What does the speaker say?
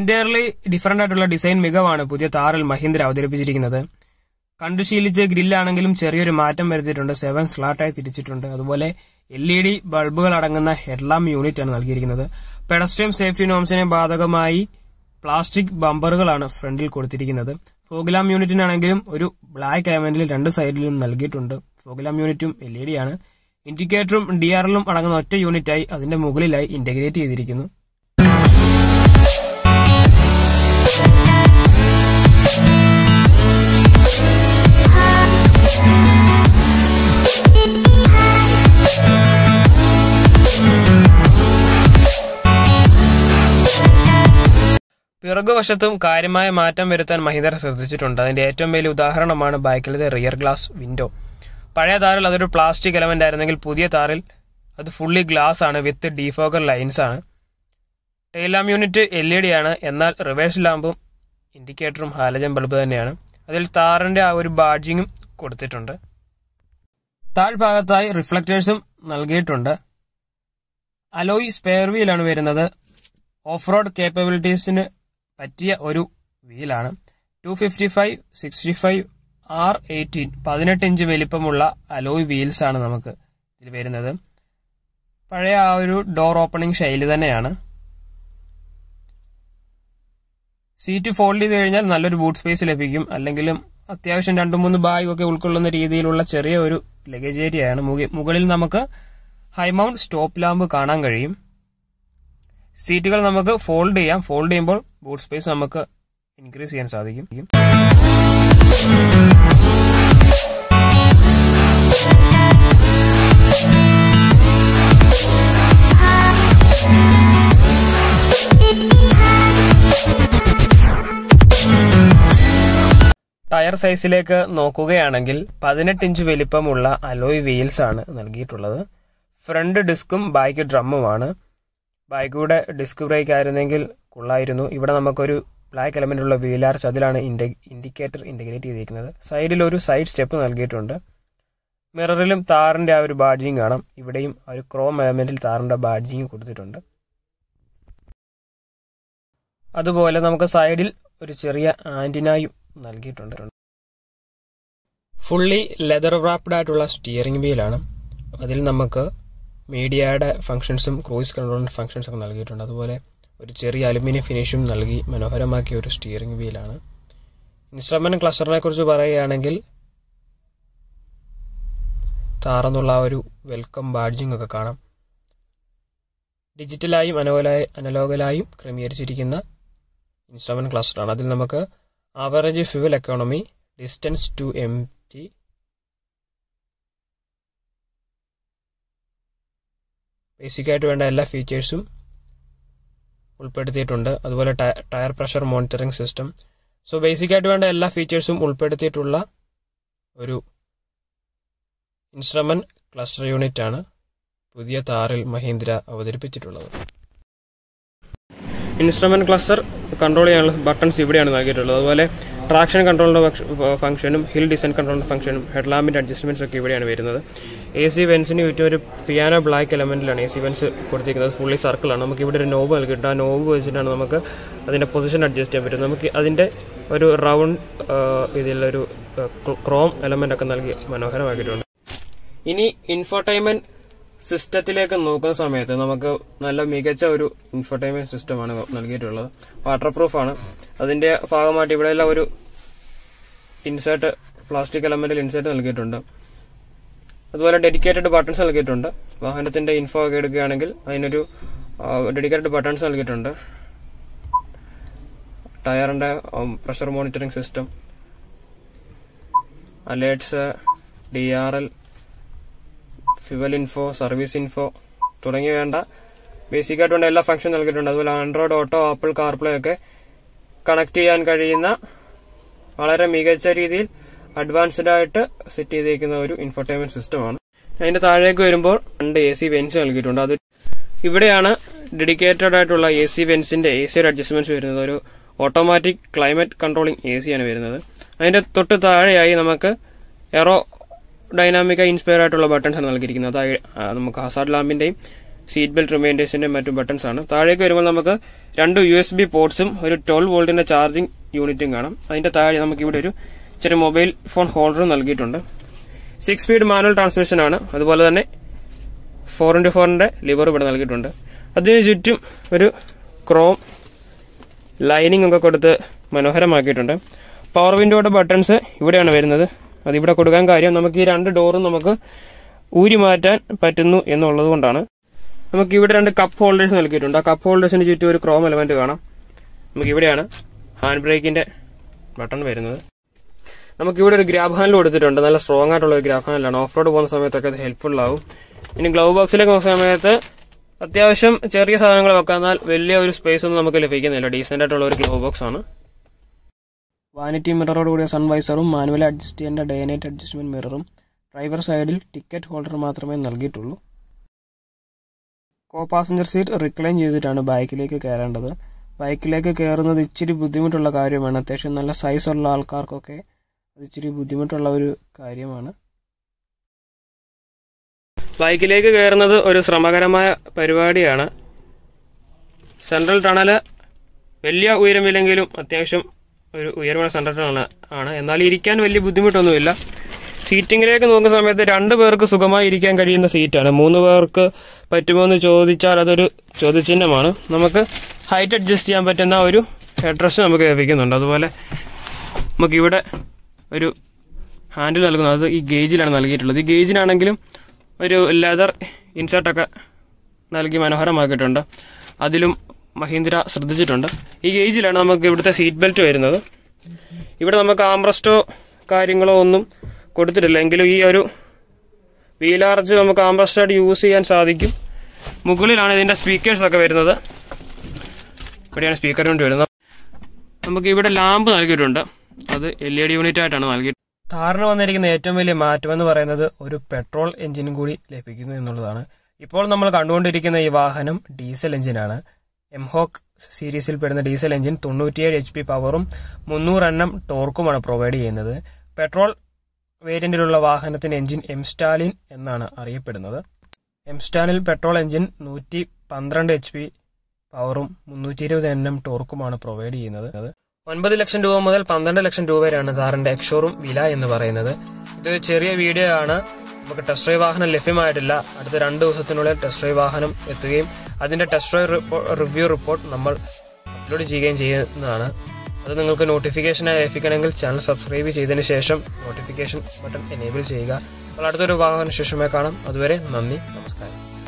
entirely different ആയിട്ടുള്ള design മികവാണ് പുതിയ താറിൽ മഹീന്ദ്ര അവതരിപ്പിച്ചിരിക്കുന്നത് കണ്ടു ശീലിച്ച ഗ്രില്ലാണെങ്കിലും ചെറിയൊരു മാറ്റം വരുത്തിയിട്ടുണ്ട് സെവൻ സ്ലാട്ടായി തിരിച്ചിട്ടുണ്ട് അതുപോലെ എൽ ഇ ഡി ബൾബുകൾ അടങ്ങുന്ന ഹെഡ്ലാമ്പ് യൂണിറ്റ് ആണ് നൽകിയിരിക്കുന്നത് പെഡസ്ട്രിയം സേഫ്റ്റി നോംസിനെ ബാധകമായി പ്ലാസ്റ്റിക് ബമ്പറുകളാണ് ഫ്രണ്ടിൽ കൊടുത്തിരിക്കുന്നത് ഫോഗ്ലാം യൂണിറ്റിനാണെങ്കിലും ഒരു ബ്ലാക്ക് എലമെന്റിൽ രണ്ട് സൈഡിലും നൽകിയിട്ടുണ്ട് ഫോഗ്ലാം യൂണിറ്റും എൽ ഇ ഡി ആണ് ഇൻഡിക്കേറ്ററും ഡി ആർ എല്ലും അടങ്ങുന്ന ഒറ്റ യൂണിറ്റായി അതിന്റെ മുകളിലായി ഇന്റഗ്രേറ്റ് ചെയ്തിരിക്കുന്നു പിറകുവശത്തും കാര്യമായ മാറ്റം വരുത്താൻ മഹീന്ദ്ര ശ്രദ്ധിച്ചിട്ടുണ്ട് അതിന്റെ ഏറ്റവും വലിയ ഉദാഹരണമാണ് ബൈക്കിലത്തെ റിയർ ഗ്ലാസ് വിൻഡോ പഴയ താറിൽ അതൊരു പ്ലാസ്റ്റിക് എലമെന്റ് ആയിരുന്നെങ്കിൽ പുതിയ താറിൽ അത് ഫുള്ളി ഗ്ലാസ് ആണ് വിത്ത് ഡീഫോക്കർ ലൈൻസ് ആണ് tail lamp unit L E D ആണ് എന്നാൽ റിവേഴ്സ് ലാമ്പും ഇൻഡിക്കേറ്ററും ഹാലജൻ ബൾബ് തന്നെയാണ് അതിൽ താറിന്റെ ആ ഒരു ബാഡ്ജിങ്ങും കൊടുത്തിട്ടുണ്ട് താഴ്ഭാഗത്തായി റിഫ്ലക്റ്റേഴ്സും നൽകിയിട്ടുണ്ട് അലോയ് സ്പെയർ വീലാണ് വരുന്നത് ഓഫ് റോഡ് കേപ്പബിലിറ്റീസിന് പറ്റിയ ഒരു വീലാണ് two fifty five sixty five R eighteen പതിനെട്ട് ഇഞ്ച് വലിപ്പമുള്ള അലോയ് വീൽസ് ആണ് നമുക്ക് ഇതിൽ വരുന്നത് പഴയ ആ ഒരു ഡോർ ഓപ്പണിംഗ് ശൈലി തന്നെയാണ് സീറ്റ് ഫോൾഡ് ചെയ്ത് കഴിഞ്ഞാൽ നല്ലൊരു ബൂട്ട് സ്പേസ് ലഭിക്കും അല്ലെങ്കിലും അത്യാവശ്യം രണ്ട് മൂന്ന് ബാഗ് ഒക്കെ ഉൾക്കൊള്ളുന്ന രീതിയിലുള്ള ചെറിയ ഒരു ലഗേജ് ഏരിയയാണ് മുകളിൽ നമുക്ക് ഹൈമൗണ്ട് സ്റ്റോപ്പ് ലാമ്പ് കാണാൻ കഴിയും സീറ്റുകൾ നമുക്ക് ഫോൾഡ് ചെയ്യാം ഫോൾഡ് ചെയ്യുമ്പോൾ ബൂട്ട് സ്പേസ് നമുക്ക് ഇൻക്രീസ് ചെയ്യാൻ സാധിക്കും ടയർ സൈസിലേക്ക് നോക്കുകയാണെങ്കിൽ പതിനെട്ട് ഇഞ്ച് വലിപ്പമുള്ള അലോയ് വീൽസ് ആണ് നൽകിയിട്ടുള്ളത് ഫ്രണ്ട് ഡിസ്കും ബാക്ക് ഡ്രമ്മുമാണ് ബൈക്കിലൂടെ ഡിസ്ക് ബ്രേക്ക് ആയിരുന്നെങ്കിൽ കൊള്ളായിരുന്നു ഇവിടെ നമുക്കൊരു ബ്ലാക്ക് എലമെന്റ് ഉള്ള വീലാർച്ച് അതിലാണ് ഇൻഡിക്കേറ്റർ ഇൻറ്റഗ്രേറ്റ് ചെയ്തിരിക്കുന്നത് സൈഡിൽ ഒരു സൈഡ് സ്റ്റെപ്പ് നൽകിയിട്ടുണ്ട് മിററിലും താറിന്റെ ആ ഒരു ബാഡ്ജിങ് കാണാം ഇവിടെയും ഒരു ക്രോം എലമെന്റിൽ താറിന്റെ ബാഡ്ജിങ് കൊടുത്തിട്ടുണ്ട് അതുപോലെ നമുക്ക് സൈഡിൽ ഒരു ചെറിയ ആന്റിനായും നൽകിയിട്ടുണ്ട് ഫുള്ളി ലെതർ റാപ്ഡ് ആയിട്ടുള്ള സ്റ്റിയറിംഗ് വീലാണ് അതിൽ നമുക്ക് മീഡിയയുടെ ഫംഗ്ഷൻസും ക്രൂയിസ് കൺട്രോളിൻ്റെ ഫംഗ്ഷൻസ് ഒക്കെ നൽകിയിട്ടുണ്ട് അതുപോലെ ഒരു ചെറിയ അലുമിനിയം ഫിനിഷും നൽകി മനോഹരമാക്കിയ ഒരു സ്റ്റിയറിംഗ് വീലാണ് ഇൻസ്ട്രുമെന്റ് ക്ലസ്റ്ററിനെ കുറിച്ച് പറയുകയാണെങ്കിൽ താറന്നുള്ള ആ ഒരു വെൽക്കം ബാഡ്ജിങ് ഒക്കെ കാണാം ഡിജിറ്റലായും അനോലായി അനലോഗലായും ക്രമീകരിച്ചിരിക്കുന്ന ഇൻസ്ട്രുമെന്റ് ക്ലസ്റ്ററാണ് അതിൽ നമുക്ക് average fuel economy distance to empty ബേസിക്കായിട്ട് വേണ്ട എല്ലാ ഫീച്ചേഴ്സും ഉൾപ്പെടുത്തിയിട്ടുണ്ട് അതുപോലെ tyre pressure monitoring system so ബേസിക്കായിട്ട് വേണ്ട എല്ലാ ഫീച്ചേഴ്സും ഉൾപ്പെടുത്തിയിട്ടുള്ള ഒരു ഇൻസ്ട്രുമെന്റ് ക്ലസ്റ്റർ യൂണിറ്റ് ആണ് പുതിയ താറിൽ മഹീന്ദ്ര അവതരിപ്പിച്ചിട്ടുള്ളത് ഇൻസ്ട്രുമെന്റ് ക്ലസ്റ്റർ കൺട്രോൾ ചെയ്യാനുള്ള ബട്ടൺസ് ഇവിടെയാണ് നൽകിയിട്ടുള്ളത് അതുപോലെ ട്രാക്ഷൻ കൺട്രോളിന്റെ ഫംഗ്ഷനും ഹിൽ ഡിസൈൻ കൺട്രോളിന്റെ ഫംഗ്ഷനും ഹെഡ്ലാമ്പിന്റെ അഡ്ജസ്റ്റ്മെന്റ്സ് ഒക്കെ ഇവിടെയാണ് വരുന്നത് എ സി വെൻസിന് ചുറ്റും ഒരു പിയാനോ ബ്ലാക്ക് എലമെന്റിലാണ് എ സി വെൻസ് കൊടുത്തിരിക്കുന്നത് ഫുള്ളി സർക്കിളാണ് നമുക്ക് ഇവിടെ ഒരു നോബ് നൽകിയിട്ട് ആ നോബ് വെച്ചിട്ടാണ് നമുക്ക് അതിന്റെ പൊസിഷൻ അഡ്ജസ്റ്റ് ചെയ്യാൻ പറ്റും നമുക്ക് അതിന്റെ ഒരു റൗണ്ട് ഇതിലൊരു ക്രോം എലമെന്റ് ഒക്കെ നൽകി മനോഹരമാക്കിയിട്ടുണ്ട് ഇനി ഇൻഫോർടൈൻമെന്റ് സിസ്റ്റത്തിലേക്ക് നോക്കുന്ന സമയത്ത് നമുക്ക് നല്ല മികച്ച ഒരു ഇൻഫർടൈൻമെന്റ് സിസ്റ്റമാണ് നൽകിയിട്ടുള്ളത് വാട്ടർ പ്രൂഫ് ആണ് അതിന്റെ ഭാഗമായിട്ട് ഇവിടെയെല്ലാം ഒരു ഇൻസേർട്ട് പ്ലാസ്റ്റിക് എലമെന്റിൽ ഇൻസേർട്ട് നൽകിയിട്ടുണ്ട് അതുപോലെ ഡെഡിക്കേറ്റഡ് ബട്ടൺസ് നൽകിയിട്ടുണ്ട് വാഹനത്തിന്റെ ഇൻഫോ ഒക്കെ എടുക്കുകയാണെങ്കിൽ അതിനൊരു ഡെഡിക്കേറ്റഡ് ബട്ടൺസ് നൽകിയിട്ടുണ്ട് ടയറിന്റെ pressure monitoring system alerts D R L fuel info service info തുടങ്ങി വേണ്ട ബേസിക് ആയിട്ട് വേണ്ട എല്ലാ ഫംഗ്ഷൻ നൽകിയിട്ടുണ്ട് അതുപോലെ ആൻഡ്രോയിഡ് ഓട്ടോ ആപ്പിൾ കാർപ്ലേ ഒക്കെ കണക്ട് ചെയ്യാൻ കഴിയുന്ന വളരെ മികച്ച രീതിയിൽ അഡ്വാൻസ്ഡ് ആയിട്ട് സെറ്റ് ചെയ്തിരിക്കുന്ന ഒരു ഇൻഫർടൈൻമെന്റ് സിസ്റ്റമാണ് അതിന്റെ താഴേക്ക് വരുമ്പോൾ രണ്ട് എ സി വെൻസ് നൽകിയിട്ടുണ്ട് അത് ഇവിടെയാണ് ഡെഡിക്കേറ്റഡ് ആയിട്ടുള്ള എ സി വെൻസിന്റെ എ സിയുടെ അഡ്ജസ്റ്റ്മെന്റ്സ് വരുന്നത് ഒരു ഓട്ടോമാറ്റിക് ക്ലൈമറ്റ് കൺട്രോളിംഗ് എ സിയാണ് വരുന്നത് അതിന്റെ തൊട്ട് താഴെയായി നമുക്ക് എറോ ഡൈനാമിക് ഇൻസ്പയർ ആയിട്ടുള്ള ബട്ടൺസ് ആണ് നൽകിയിരിക്കുന്നത് അതായത് നമുക്ക് ഹസാർഡ് ലാമ്പിന്റെയും സീറ്റ് ബെൽറ്റ് റിമൈൻഡേഴ്സിന്റെ മറ്റു ബട്ടൺസ് ആണ് താഴേക്ക് വരുമ്പോൾ നമുക്ക് രണ്ട് യു എസ് ബി പോർട്സും ഒരു ട്വൽവ് വോൾട്ടിന്റെ ചാർജിംഗ് യൂണിറ്റും കാണാം അതിന്റെ താഴെ നമുക്ക് ഇവിടെ ഒരു ചെറിയ മൊബൈൽ ഫോൺ ഹോൾഡറും നൽകിയിട്ടുണ്ട് സിക്സ് സ്പീഡ് മാനുവൽ ട്രാൻസ്മിഷൻ ആണ് അതുപോലെ തന്നെ ഫോർ ഇൻറ്റു ഫോറിന്റെ ലിവർ ഇവിടെ നൽകിയിട്ടുണ്ട് അതിന് ചുറ്റും ഒരു ക്രോം ലൈനിങ് ഒക്കെ കൊടുത്ത് മനോഹരമാക്കിയിട്ടുണ്ട് പവർ വിൻഡോയുടെ ബട്ടൺസ് ഇവിടെയാണ് വരുന്നത് അതിവിടെ കൊടുക്കാൻ കാര്യം നമുക്ക് ഈ രണ്ട് ഡോറും നമുക്ക് ഊരി മാറ്റാൻ പറ്റുന്നു എന്നുള്ളത് കൊണ്ടാണ് നമുക്ക് ഇവിടെ രണ്ട് കപ്പ് ഹോൾഡേഴ്സ് നൽകിയിട്ടുണ്ട് ആ കപ്പ് ഹോൾഡേഴ്സിന് ചുറ്റും ഒരു ക്രോം എലമെന്റ് കാണാം നമുക്ക് ഇവിടെയാണ് ഹാൻഡ് ബ്രേക്കിന്റെ ബട്ടൺ വരുന്നത് നമുക്ക് ഇവിടെ ഒരു ഗ്രാബ് ഹാൻഡിൽ കൊടുത്തിട്ടുണ്ട് നല്ല സ്ട്രോങ് ആയിട്ടുള്ള ഒരു ഗ്രാബ് ഹാൻഡിലാണ് ഓഫ് റോഡ് പോകുന്ന സമയത്തൊക്കെ അത് ഹെൽപ്ഫുൾ ആവും ഇനി ഗ്ലൗ ബോക്സിലേക്ക് പോകുന്ന സമയത്ത് അത്യാവശ്യം ചെറിയ സാധനങ്ങൾ വെക്കാം എന്നാൽ വലിയ ഒരു സ്പേസ് ഒന്നും നമുക്ക് ലഭിക്കുന്നില്ല ഡീസെന്റ് ആയിട്ടുള്ള ഒരു ഗ്ലൗ ബോക്സ് ആണ് വാനിറ്റി മിററോട് കൂടിയ സൺവൈസറും മാനുവൽ അഡ്ജസ്റ്റ് ചെയ്യേണ്ട ഡേ നൈറ്റ് അഡ്ജസ്റ്റ്മെന്റ് മിററും ഡ്രൈവർ സൈഡിൽ ടിക്കറ്റ് ഹോൾഡർ മാത്രമേ നൽകിയിട്ടുള്ളൂ കോ പാസഞ്ചർ സീറ്റ് റിക്ലൈൻ ചെയ്തിട്ടാണ് ബൈക്കിലേക്ക് കയറേണ്ടത് ബൈക്കിലേക്ക് കയറുന്നത് ഇച്ചിരി ബുദ്ധിമുട്ടുള്ള കാര്യമാണ് അത്യാവശ്യം നല്ല സൈസുള്ള ആൾക്കാർക്കൊക്കെ അത് ഇച്ചിരി ബുദ്ധിമുട്ടുള്ള ഒരു കാര്യമാണ് ബൈക്കിലേക്ക് കയറുന്നത് ഒരു ശ്രമകരമായ പരിപാടിയാണ് സെൻട്രൽ ടണല് വലിയ ഉയരമില്ലെങ്കിലും അത്യാവശ്യം ഒരു ഉയരമുള്ള സെൻട്രൽ ടണൽ ആണ് എന്നാൽ ഇരിക്കാൻ വലിയ ബുദ്ധിമുട്ടൊന്നുമില്ല സീറ്റിങ്ങിലേക്ക് നോക്കുന്ന സമയത്ത് രണ്ട് പേർക്ക് സുഖമായി ഇരിക്കാൻ കഴിയുന്ന സീറ്റാണ് മൂന്ന് പേർക്ക് പറ്റുമോ എന്ന് ചോദിച്ചാൽ അതൊരു ചോദ്യചിഹ്നമാണ് നമുക്ക് ഹൈറ്റ് അഡ്ജസ്റ്റ് ചെയ്യാൻ പറ്റുന്ന ഒരു ഹെഡ് റെസ്റ്റ് നമുക്ക് ലഭിക്കുന്നുണ്ട് അതുപോലെ നമുക്കിവിടെ ഒരു ഹാൻഡിൽ നൽകുന്നത് അത് ഈ ഗേജിലാണ് നൽകിയിട്ടുള്ളത് ഈ ഗേജിനാണെങ്കിലും ഒരു ലെതർ ഇൻസേർട്ടൊക്കെ നൽകി മനോഹരമാക്കിയിട്ടുണ്ട് അതിലും മഹീന്ദ്ര ശ്രദ്ധിച്ചിട്ടുണ്ട് ഈ ഗേജിലാണ് നമുക്ക് ഇവിടുത്തെ സീറ്റ് ബെൽറ്റ് വരുന്നത് ഇവിടെ നമുക്ക് ആംബ്രസ്റ്റോ കാര്യങ്ങളോ ഒന്നും കൊടുത്തിട്ടില്ല എങ്കിലും ഈ ഒരു വീലാർച്ച് നമുക്ക് ആംബ്രസ്റ്റായിട്ട് യൂസ് ചെയ്യാൻ സാധിക്കും മുകളിലാണ് ഇതിൻ്റെ സ്പീക്കേഴ്സൊക്കെ വരുന്നത് ഇവിടെയാണ് സ്പീക്കർ യൂണിറ്റ് വരുന്നത് നമുക്ക് ഇവിടെ ലാമ്പ് നൽകിയിട്ടുണ്ട് അത് എൽ ഇ ഡി യൂണിറ്റ് ആയിട്ടാണ് നൽകിയിട്ട് കാറിന് വന്നിരിക്കുന്ന ഏറ്റവും വലിയ മാറ്റം എന്ന് പറയുന്നത് ഒരു പെട്രോൾ എഞ്ചിനും കൂടി ലഭിക്കുന്നു എന്നുള്ളതാണ് ഇപ്പോൾ നമ്മൾ കണ്ടുകൊണ്ടിരിക്കുന്ന ഈ വാഹനം ഡീസൽ എഞ്ചിനാണ് എംഹോക്ക് സീരീസിൽ പെടുന്ന ഡീസൽ എഞ്ചിൻ തൊണ്ണൂറ്റിയേഴ് എച്ച് പി പവറും മുന്നൂറ് എണ്ണം ടോർക്കുമാണ് പ്രൊവൈഡ് ചെയ്യുന്നത് പെട്രോൾ വേരിയന്റിലുള്ള വാഹനത്തിന് എഞ്ചിൻ എംസ്റ്റാലിൻ എന്നാണ് അറിയപ്പെടുന്നത് എംസ്റ്റാലിൻ പെട്രോൾ എഞ്ചിൻ നൂറ്റി പന്ത്രണ്ട് എച്ച് പി പവറും മുന്നൂറ്റി ഇരുപത് എണ്ണം ടോർക്കുമാണ് പ്രൊവൈഡ് ചെയ്യുന്നത് ഒൻപത് ലക്ഷം രൂപ മുതൽ പന്ത്രണ്ട് ലക്ഷം രൂപ വരെയാണ് കാറിന്റെ എക്സ്ഷോറൂം വില എന്ന് പറയുന്നത് ഇത് ചെറിയ വീഡിയോ ആണ് നമുക്ക് ടെസ്റ്റ് ഡ്രൈവ് വാഹനം ലഭ്യമായിട്ടില്ല അടുത്ത രണ്ട് ദിവസത്തിനുള്ളിൽ ടെസ്റ്റ് ഡ്രൈവ് വാഹനം എത്തുകയും അതിന്റെ ടെസ്റ്റ് ഡ്രൈവ് റിവ്യൂ റിപ്പോർട്ട് നമ്മൾ അപ്ലോഡ് ചെയ്യുകയും ചെയ്യുന്നതാണ് അത് നിങ്ങൾക്ക് നോട്ടിഫിക്കേഷനായി ലഭിക്കണമെങ്കിൽ ചാനൽ സബ്സ്ക്രൈബ് ചെയ്തതിന് ശേഷം നോട്ടിഫിക്കേഷൻ ബട്ടൺ എനേബിൾ ചെയ്യുക അപ്പോൾ അടുത്തൊരു വാഹന ശേഷമായി കാണാം അതുവരെ നന്ദി നമസ്കാരം